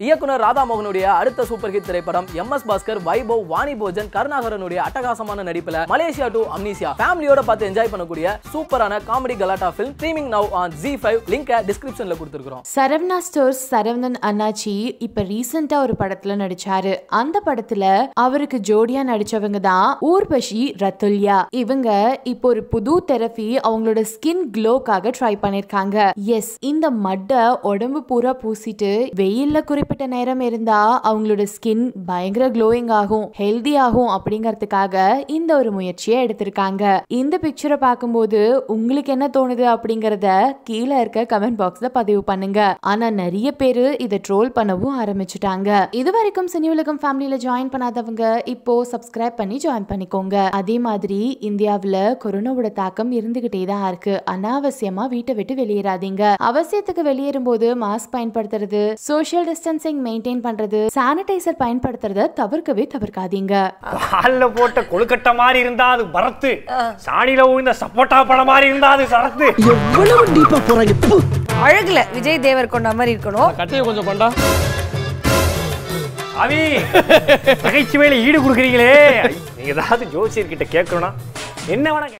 இயக்குனர் ராதாமோகனுடைய அடுத்த சூப்பர் ஹிட் திரைப்படம் எம் எஸ் பாஸ்கர் வைபவ் வாணி போஜன் கருணாகரனுடைய அட்டகாசமான நடிப்புல மலேசியா டு அம்னீசியா ஃபேமிலியோட பார்த்து என்ஜாய் பண்ணக்கூடிய சூப்பரான காமெடி கலாட்டா film streaming now on Zee five லிங்கை டிஸ்கிரிப்ஷன்ல கொடுத்துருக்கோம் சரவணா ஸ்டோர்ஸ் சரவணன் அண்ணாச்சி இப்ப ரீசெண்டா ஒரு படத்துல நடிச்சாரு அந்த படத்துல அவருக்கு ஜோடியா நடிச்சவங்க தான் ஊர்வஷி ரத்துல்யா இவங்க இப்போ ஒரு புது தெரபி அவங்களோட ஸ்கின் க்ளோக்காக ட்ரை பண்ணிருக்காங்க எஸ் இந்த மட்டை உடம்பு பூரா பூசிட்டு வெயில்ல குறிப்பிட்ட நேரம் இருந்தா அவங்களோட ஸ்கின் பயங்கர க்ளோயிங் ஆகும் ஹெல்தி ஆகும் அப்படிங்கறதுக்காக இந்த ஒரு முயற்சியை எடுத்திருக்காங்க இந்த பிக்சரை பார்க்கும்போது உங்களுக்கு என்ன தோணுது அப்படிங்கறத கீழே இருக்க கமெண்ட் பாக்ஸ்ல பதிவு பண்ணுங்க ஆனா நிறைய பேரு இதை ட்ரோல் பண்ணவும் ஆரம்பிச்சுட்டாங்க இது வரைக்கும் சினி உலகம் ஃபேமிலியில ஜாயின் பண்ணாதவங்க இப்போ சப்ஸ்கிரைப் பண்ணி ஜாயின் பண்ணிக்கோங்க அதே மாதிரி இந்தியாவுல கொரோனாவோட தாக்கம் இருந்துகிட்டே தான் இருக்கு அனாவசியமா வீட்டை விட்டு வெளியேறாதீங்க அவசியத்துக்கு வெளியேறும் போது மாஸ்க் பயன்படுத்துறது சோஷியல் டிஸ்டன்சிங் மெயின்டைன் பண்றது சானிடைசர் பயன்படுத்துறத தவிர்க்கவே தவிர்க்காதீங்க கால்ல போட்ட கொழுக்கட்டை மாதிரி இருந்தா அது பரத்து சாணியில விழுந்த சப்போட்டா பழம் மாதிரி இருந்தா அது சரத்து எவ்வளவு டீப்பா போறாங்க ப்பு. அழகுல விஜய் தேவர் கொண்ட மாதிரி இருக்கணும் கட்டையை கொஞ்சம் கொண்டா அவி நகைச்சுவையில ஈடு கொடுக்குறீங்களே நீங்க ஏதாவது ஜோசியர்கிட்ட கேட்கணும்னா என்ன வேணா கேட்க